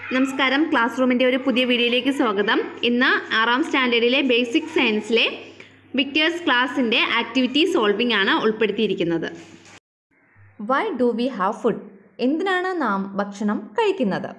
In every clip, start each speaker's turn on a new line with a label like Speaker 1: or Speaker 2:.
Speaker 1: നമസ്കാരം ക്ലാസ് റൂമിൻ്റെ ഒരു പുതിയ വീഡിയോയിലേക്ക് സ്വാഗതം ഇന്ന് ആറാം സ്റ്റാൻഡേർഡിലെ ബേസിക് സയൻസിലെ വിക്ടേഴ്സ് ക്ലാസ്സിൻ്റെ ആക്ടിവിറ്റി സോൾവിംഗ് ആണ് ഉൾപ്പെടുത്തിയിരിക്കുന്നത്
Speaker 2: why do we have food എന്തിനാണ് നാം ഭക്ഷണം കഴിക്കുന്നത്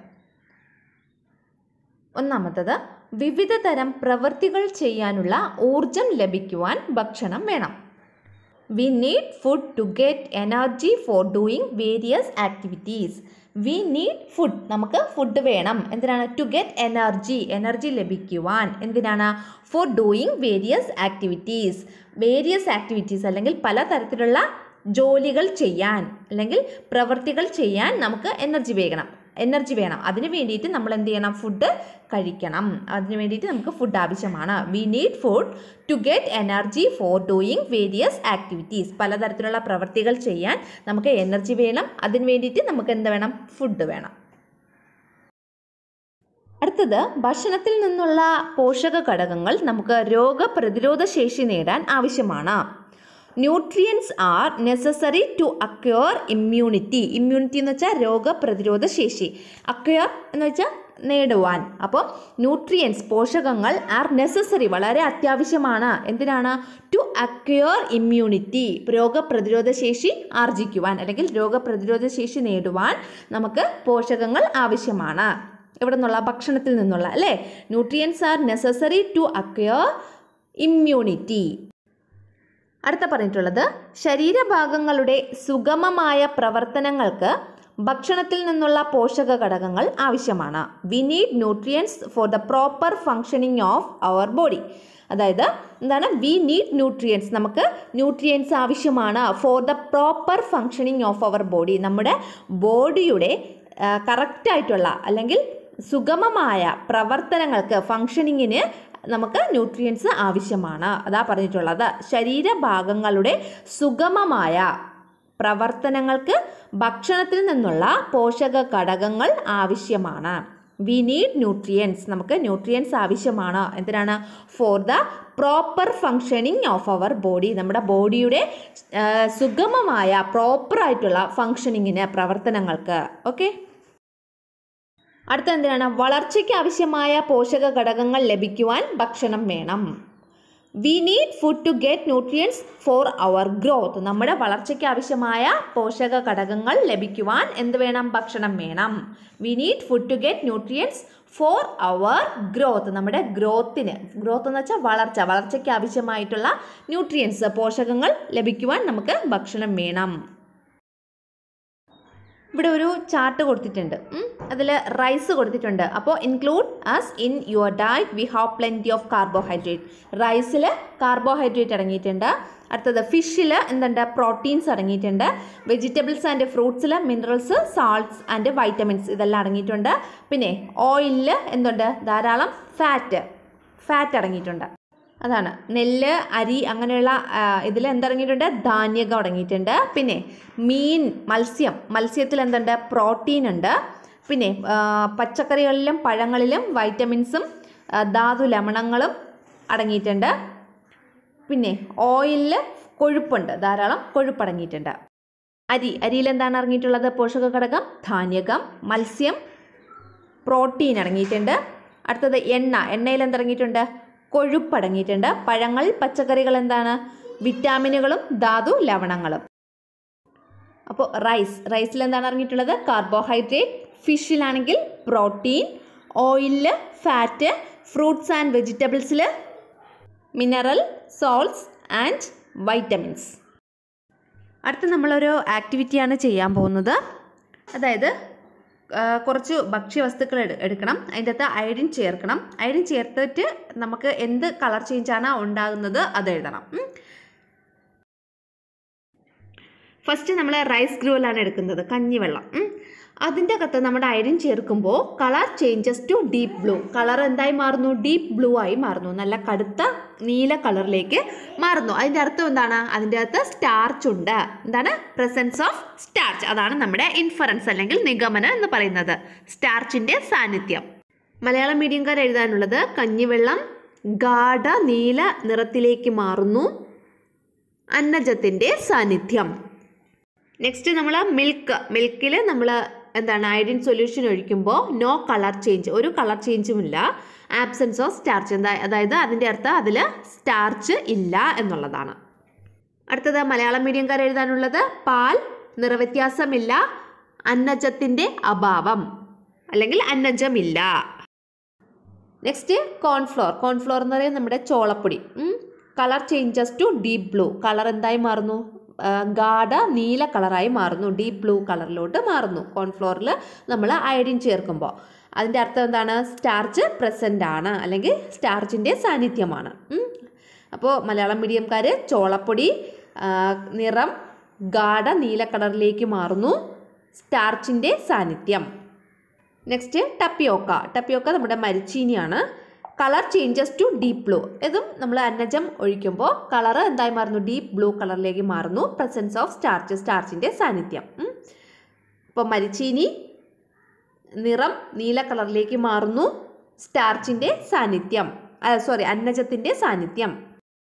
Speaker 2: ഒന്നാമത്തത് വിവിധ തരം പ്രവൃത്തികൾ ചെയ്യാനുള്ള ഊർജം ലഭിക്കുവാൻ ഭക്ഷണം വേണം we need food to get energy for doing various activities we need food നമുക്ക് ഫുഡ് വേണം എന്തിനാണ് ടു ഗെറ്റ് എനർജി എനർജി ലഭിക്കുവാൻ എന്തിനാണ് for doing various activities various activities അല്ലെങ്കിൽ പലതരത്തിലുള്ള ജോലികൾ ചെയ്യാൻ അല്ലെങ്കിൽ പ്രവൃത്തികൾ ചെയ്യാൻ നമുക്ക് എനർജി വേണം എനർജി വേണം അതിന് വേണ്ടിയിട്ട് നമ്മൾ എന്ത് ചെയ്യണം ഫുഡ് കഴിക്കണം അതിന് വേണ്ടിയിട്ട് നമുക്ക് ഫുഡ് ആവശ്യമാണ് we need food to get energy for doing various activities പലതരത്തിലുള്ള പ്രവൃത്തികൾ ചെയ്യാൻ നമുക്ക് എനർജി വേണം അതിന് വേണ്ടിയിട്ട് നമുക്ക് എന്ത് വേണം ഫുഡ് വേണം അടുത്തത് ഭക്ഷണത്തിൽ നിന്നുള്ള പോഷക ഘടകങ്ങൾ നമുക്ക് രോഗപ്രതിരോധ ശേഷി നേടാൻ ആവശ്യമാണ് nutrients are necessary to acquire immunity immunity എന്ന് വെച്ചാൽ രോഗപ്രതിരോധ ശേഷി അക്വയർ എന്ന് വെച്ചാൽ നേടുവാൻ അപ്പോൾ ന്യൂട്രിയൻസ് പോഷകങ്ങൾ ആർ നെസസറി വളരെ അത്യാവശ്യമാണ് എന്തിനാണ് ടു അക്വയർ ഇമ്മ്യൂണിറ്റി രോഗപ്രതിരോധ ശേഷി ആർജിക്കുവാൻ അല്ലെങ്കിൽ രോഗപ്രതിരോധ ശേഷി നേടുവാൻ നമുക്ക് പോഷകങ്ങൾ ആവശ്യമാണ് ഇവിടെ നിന്നുള്ള ഭക്ഷണത്തിൽ നിന്നുള്ള അല്ലേ nutrients are necessary to acquire immunity അടുത്ത പറഞ്ഞിട്ടുള്ളത് ശരീരഭാഗങ്ങളുടെ സുഗമമായ പ്രവർത്തനങ്ങൾക്ക് ഭക്ഷണത്തിൽ നിന്നുള്ള പോഷക ഘടകങ്ങൾ ആവശ്യമാണ് we need nutrients for the proper functioning of our body അതായത് എന്താണ് വി നീഡ് ന്യൂട്രിയൻസ് നമുക്ക് ന്യൂട്രിയൻസ് ആവശ്യമാണ് for the proper functioning of our body നമ്മുടെ ബോഡിയുടെ കറക്റ്റായിട്ടുള്ള അല്ലെങ്കിൽ സുഗമമായ പ്രവർത്തനങ്ങൾക്ക് ഫങ്ഷനിങ്ങിന് നമുക്ക് ന്യൂട്രിയൻസ് ആവശ്യമാണ് അതാ പറഞ്ഞിട്ടുള്ളത് ശരീരഭാഗങ്ങളുടെ സുഗമമായ പ്രവർത്തനങ്ങൾക്ക് ഭക്ഷണത്തിൽ നിന്നുള്ള പോഷക ഘടകങ്ങൾ ആവശ്യമാണ് വി നീഡ് ന്യൂട്രിയൻസ് നമുക്ക് ന്യൂട്രിയൻസ് ആവശ്യമാണ് എന്തിനാണ് for the proper functioning of our body നമ്മുടെ ബോഡിയുടെ സുഗമമായ പ്രോപ്പറായിട്ടുള്ള ഫങ്ഷനിങ്ങിന് പ്രവർത്തനങ്ങൾക്ക് ഓക്കെ അടുത്ത എന്തിനാണ് വളർച്ചയ്ക്ക് ആവശ്യമായ പോഷക ഘടകങ്ങൾ ലഭിക്കുവാൻ ഭക്ഷണം വേണം we need food to get nutrients for our growth നമ്മുടെ വളർച്ചയ്ക്ക് ആവശ്യമായ പോഷക ഘടകങ്ങൾ ലഭിക്കുവാൻ എന്ത് വേണം ഭക്ഷണം വേണം we need food to get nutrients for our growth നമ്മുടെ ഗ്രോത്തിന് ഗ്രോത്ത് എന്ന് വെച്ചാൽ വളർച്ച വളർച്ചയ്ക്ക് ആവശ്യമായിട്ടുള്ള ന്യൂട്രിയൻസ് പോഷകങ്ങൾ ലഭിക്കുവാൻ നമുക്ക് ഭക്ഷണം വേണം ഇവിടെ ഒരു ചാർട്ട് കൊടുത്തിട്ടുണ്ട് അതിൽ റൈസ് കൊടുത്തിട്ടുണ്ട് അപ്പോൾ include us in your diet we have plenty of carbohydrate റൈസിൽ കാർബോഹൈഡ്രേറ്റ് അടങ്ങിയിട്ടുണ്ട് അടുത്തത് ഫിഷിൽ എന്തുണ്ട് പ്രോട്ടീൻസ് അടങ്ങിയിട്ടുണ്ട് വെജിറ്റബിൾസ് ആൻഡ് ഫ്രൂട്ട്സിൽ മിനറൽസ് സാൾട്ട്സ് ആൻഡ് വൈറ്റമിൻസ് ഇതെല്ലാം അടങ്ങിയിട്ടുണ്ട് പിന്നെ ഓയിലിൽ എന്തുണ്ട് ധാരാളം ഫാറ്റ് ഫാറ്റ് അടങ്ങിയിട്ടുണ്ട് അതാണ് നെല്ല് അരി അങ്ങനെയുള്ള ഇതിൽ എന്തടങ്ങിയിട്ടുണ്ട് ധാന്യകം അടങ്ങിയിട്ടുണ്ട് പിന്നെ മീൻ മത്സ്യം മത്സ്യത്തിൽ എന്തുണ്ട് പ്രോട്ടീൻ ഉണ്ട് പിന്നെ പച്ചക്കറികളിലും പഴങ്ങളിലും വൈറ്റമിൻസും ധാതു ലവണങ്ങളും അടങ്ങിയിട്ടുണ്ട് പിന്നെ ഓയിലിൽ കൊഴുപ്പുണ്ട് ധാരാളം കൊഴുപ്പ് അടങ്ങിയിട്ടുണ്ട് അരി അരിയിൽ എന്താണ് അടങ്ങിയിട്ടുള്ളത് പോഷക ഘടകം ധാന്യകം മത്സ്യം പ്രോട്ടീൻ അടങ്ങിയിട്ടുണ്ട് അടുത്തത് എണ്ണ എണ്ണയിൽ എന്തടങ്ങിയിട്ടുണ്ട് കൊഴുപ്പ് അടങ്ങിയിട്ടുണ്ട് പഴങ്ങൾ പച്ചക്കറികൾ എന്താണ് വിറ്റാമിനുകളും ധാതു ലവണങ്ങളും അപ്പോൾ റൈസ് റൈസിൽ എന്താണ് ഇറങ്ങിയിട്ടുള്ളത് കാർബോഹൈഡ്രേറ്റ് ഫിഷിലാണെങ്കിൽ പ്രോട്ടീൻ ഓയിലിൽ ഫാറ്റ് ഫ്രൂട്ട്സ് ആൻഡ് വെജിറ്റബിൾസിൽ മിനറൽ സോൾട്സ് ആൻഡ് വൈറ്റമിൻസ് അടുത്ത നമ്മളൊരു ആക്ടിവിറ്റിയാണ് ചെയ്യാൻ പോകുന്നത് അതായത് കുറച്ച് ഭക്ഷ്യവസ്തുക്കൾ എടുക്കണം അതിൻ്റെ അകത്ത് അയഡിൻ ചേർക്കണം അയഡിൻ ചേർത്തിട്ട് നമുക്ക് എന്ത് കളർ ചേഞ്ചാണ് ഉണ്ടാകുന്നത് അത് എഴുതണം ഫസ്റ്റ് നമ്മൾ റൈസ് ഗ്രൂവലാണ് എടുക്കുന്നത് കഞ്ഞിവെള്ളം അതിൻ്റെ അകത്ത് നമ്മുടെ അയഡിൻ ചേർക്കുമ്പോൾ colour changes to deep blue colour എന്തായി മാറുന്നു ഡീപ്പ് ബ്ലൂ ആയി മാറുന്നു നല്ല കടുത്ത നീല കളറിലേക്ക് മാറുന്നു അതിൻ്റെ അർത്ഥം എന്താണ് അതിൻ്റെ അകത്ത് സ്റ്റാർച്ച് ഉണ്ട് എന്താണ് പ്രസൻസ് ഓഫ് സ്റ്റാർച്ച് അതാണ് നമ്മുടെ ഇൻഫറൻസ് അല്ലെങ്കിൽ നിഗമനം എന്ന് പറയുന്നത് സ്റ്റാർച്ചിൻ്റെ സാന്നിധ്യം മലയാളം മീഡിയംകാർ എഴുതാനുള്ളത് കഞ്ഞിവെള്ളം ഗാഢ നീല നിറത്തിലേക്ക് മാറുന്നു അന്നജത്തിൻ്റെ സാന്നിധ്യം നെക്സ്റ്റ് നമ്മൾ മിൽക്ക് മിൽക്കിൽ നമ്മൾ
Speaker 1: എന്താണ് അയഡിൻ സൊല്യൂഷൻ ഒഴിക്കുമ്പോൾ നോ കളർ ചേഞ്ച് ഒരു കളർ ചേഞ്ചും ഇല്ല ആബ്സെൻസ് ഓഫ് സ്റ്റാർച്ച് എന്താ അതായത് അതിൻ്റെ അർത്ഥം അതിൽ സ്റ്റാർച്ച് ഇല്ല എന്നുള്ളതാണ് അടുത്തത് മലയാളം മീഡിയംകാർ എഴുതാനുള്ളത് പാൽ നിറവ്യത്യാസമില്ല അന്നജത്തിൻ്റെ അഭാവം അല്ലെങ്കിൽ അന്നജമില്ല നെക്സ്റ്റ് കോൺഫ്ലോർ കോൺഫ്ലോർ എന്ന് പറയുന്നത് നമ്മുടെ ചോളപ്പൊടി colour changes to deep blue colour എന്തായി മാറുന്നു ആ, ഗാഢ നീല കളറായി മാറുന്നു ഡീപ്പ് ബ്ലൂ കളറിലോട്ട് മാറുന്നു കോൺഫ്ലോറിൽ നമ്മൾ അയഡിൻ ചേർക്കുമ്പോൾ അതിൻ്റെ അർത്ഥം എന്താണ് സ്റ്റാർച്ച് പ്രസൻ്റ് ആണ് അല്ലെങ്കിൽ സ്റ്റാർച്ചിൻ്റെ സാന്നിധ്യമാണ് അപ്പോൾ മലയാളം മീഡിയംകാർ ചോളപ്പൊടി ആ, നിറം ഗാഢ നീല കളറിലേക്ക് മാറുന്നു സ്റ്റാർച്ചിൻ്റെ സാന്നിധ്യം നെക്സ്റ്റ് ടപ്പിയോക്ക ടപ്പിയോക്ക നമ്മുടെ മരിച്ചീനിയാണ് colour changes to deep blue ഇതും നമ്മൾ അന്നജം ഒഴിക്കുമ്പോൾ കളർ എന്തായി മാറുന്നു ഡീപ്പ് ബ്ലൂ കളറിലേക്ക് മാറുന്നു പ്രസൻസ് ഓഫ് സ്റ്റാർച്ച് സ്റ്റാർച്ചിൻ്റെ സാന്നിധ്യം ഇപ്പോൾ മരിച്ചീനി നിറം നീല കളറിലേക്ക് മാറുന്നു സ്റ്റാർച്ചിൻ്റെ സാന്നിധ്യം സോറി അന്നജത്തിൻ്റെ സാന്നിധ്യം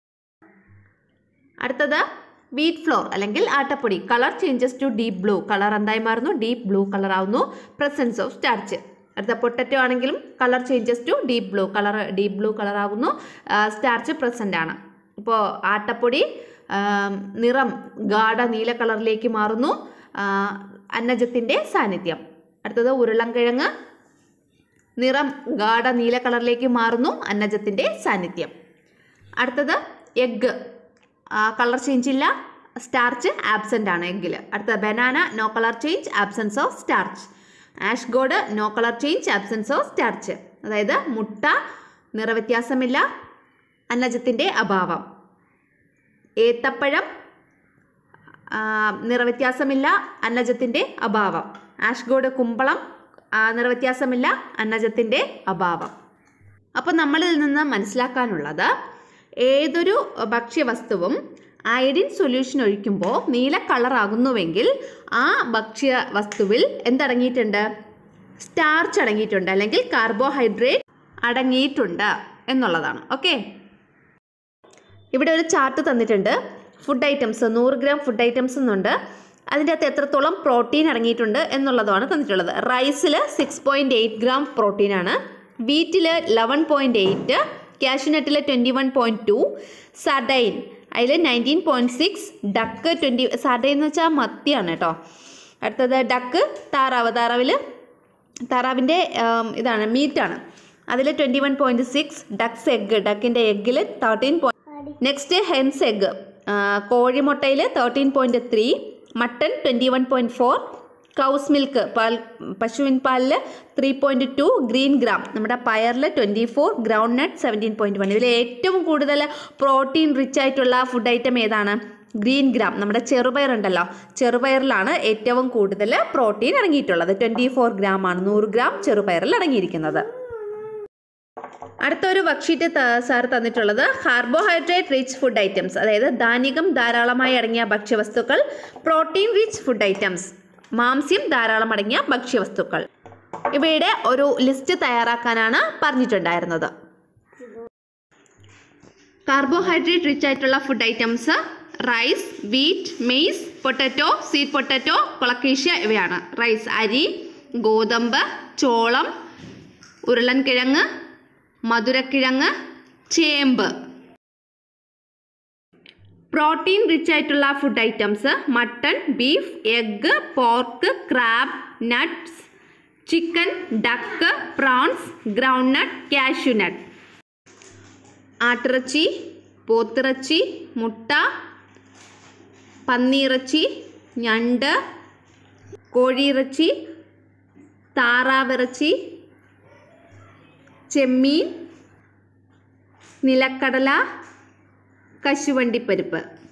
Speaker 1: അടുത്തത് വീറ്റ് ഫ്ലോർ അല്ലെങ്കിൽ ആട്ടപ്പൊടി colour changes to deep blue colour എന്തായി മാറുന്നു ഡീപ്പ് ബ്ലൂ കളർ ആവുന്നു പ്രസൻസ് ഓഫ് സ്റ്റാർച്ച് അടുത്ത പൊട്ടറ്റോ ആണെങ്കിലും colour changes to deep blue colour deep blue colour ആവുന്നു സ്റ്റാർച്ച് പ്രസൻ്റ് ആണ് ഇപ്പോൾ ആട്ടപ്പൊടി ആ, നിറം ഗാഢ നീല കളറിലേക്ക് മാറുന്നു ആ, അന്നജത്തിൻ്റെ സാന്നിധ്യം അടുത്തത് ഉരുളൻകിഴങ്ങ് നിറം ഗാഢ നീല കളറിലേക്ക് മാറുന്നു അന്നജത്തിൻ്റെ സാന്നിധ്യം അടുത്തത് എഗ്ഗ് കളർ ചേഞ്ച് ഇല്ല സ്റ്റാർച്ച് ആബ്സെൻ്റ് ആണ് എഗ്ഗിൽ അടുത്ത banana no colour change absence of starch ash gourd no colour change absence of starch അതായത് മുട്ട നിറവ്യത്യാസമില്ല അന്നജത്തിൻ്റെ അഭാവം ഏത്തപ്പഴം ആ, നിറവ്യത്യാസമില്ല അന്നജത്തിൻ്റെ അഭാവം ആഷ്ഗോഡ് കുമ്പളം ആ, നിറവ്യത്യാസമില്ല അന്നജത്തിൻ്റെ അഭാവം അപ്പോൾ നമ്മളിൽ നിന്ന് മനസ്സിലാക്കാനുള്ളത് ഏതൊരു ഭക്ഷ്യവസ്തുവും അയഡിൻ സൊല്യൂഷൻ ഒഴിക്കുമ്പോൾ നീല കളറാകുന്നുവെങ്കിൽ ആ ഭക്ഷ്യ വസ്തുവിൽ എന്തടങ്ങിയിട്ടുണ്ട് സ്റ്റാർച്ച് അടങ്ങിയിട്ടുണ്ട് അല്ലെങ്കിൽ കാർബോഹൈഡ്രേറ്റ് അടങ്ങിയിട്ടുണ്ട് എന്നുള്ളതാണ് ഓക്കെ ഇവിടെ ഒരു ചാർട്ട് തന്നിട്ടുണ്ട് ഫുഡ് ഐറ്റംസ് നൂറ് ഗ്രാം ഫുഡ് ഐറ്റംസ് എന്നുണ്ട് അതിൻ്റെ അകത്ത് എത്രത്തോളം പ്രോട്ടീൻ അടങ്ങിയിട്ടുണ്ട് എന്നുള്ളതാണ് തന്നിട്ടുള്ളത് റൈസിൽ സിക്സ് പോയിൻറ്റ് എയ്റ്റ് ഗ്രാം പ്രോട്ടീനാണ് വീറ്റിൽ ലെവൻ പോയിൻറ്റ് എയ്റ്റ് കാഷ്യൂനട്ടിൽ twenty one point two sardine അതിൽ nineteen point six duck twenty sardine എന്ന് വെച്ചാൽ മത്തിയാണ് കേട്ടോ അടുത്തത് ഡക്ക് താറാവ് താറാവിൽ താറാവിൻ്റെ ഇതാണ് മീറ്റാണ് അതിൽ twenty one point six duck's egg ഡക്കിൻ്റെ എഗ്ഗിൽ thirteen point next hen's egg കോഴിമുട്ടയിൽ thirteen point three mutton twenty one point four cow's milk പാൽ പശുവിൻ പാലിൽ three point two green gram നമ്മുടെ പയറിൽ twenty four ground nut seventeen point one ഇതിൽ ഏറ്റവും കൂടുതൽ പ്രോട്ടീൻ റിച്ച് ആയിട്ടുള്ള ഫുഡ് ഐറ്റം ഏതാണ് ഗ്രീൻ ഗ്രാം നമ്മുടെ ചെറുപയർ ഉണ്ടല്ലോ ചെറുപയറിലാണ് ഏറ്റവും കൂടുതൽ പ്രോട്ടീൻ അടങ്ങിയിട്ടുള്ളത് ട്വൻറ്റി ഫോർ ഗ്രാം ആണ് നൂറ് ഗ്രാം ചെറുപയറിൽ അടങ്ങിയിരിക്കുന്നത് അടുത്തൊരു വർക്ക്ഷീറ്റ് സാർ തന്നിട്ടുള്ളത് കാർബോഹൈഡ്രേറ്റ് റിച്ച് ഫുഡ് ഐറ്റംസ് അതായത് ധാന്യകം ധാരാളമായി അടങ്ങിയ ഭക്ഷ്യവസ്തുക്കൾ പ്രോട്ടീൻ റിച്ച് ഫുഡ് ഐറ്റംസ് മാംസ്യം ധാരാളം അടങ്ങിയ ഭക്ഷ്യവസ്തുക്കൾ ഇവയുടെ ഒരു ലിസ്റ്റ് തയ്യാറാക്കാനാണ് പറഞ്ഞിട്ടുണ്ടായിരുന്നത് കാർബോഹൈഡ്രേറ്റ് റിച്ച് ആയിട്ടുള്ള food items rice wheat maize potato sweet potato colocasia ഇവയാണ് റൈസ് അരി ഗോതമ്പ് ചോളം ഉരുളൻകിഴങ്ങ് മധുരക്കിഴങ്ങ് ചേമ്പ് പ്രോട്ടീൻ റിച്ച് ആയിട്ടുള്ള food items mutton beef egg pork crab nuts chicken duck prawns ground nut cashew nut ആട്ടിറച്ചി പോത്തിറച്ചി മുട്ട പന്നിയിറച്ചി ഞണ്ട് കോഴിയിറച്ചി താറാവിറച്ചി ചെമ്മീൻ നിലക്കടല കശുവണ്ടിപ്പരിപ്പ്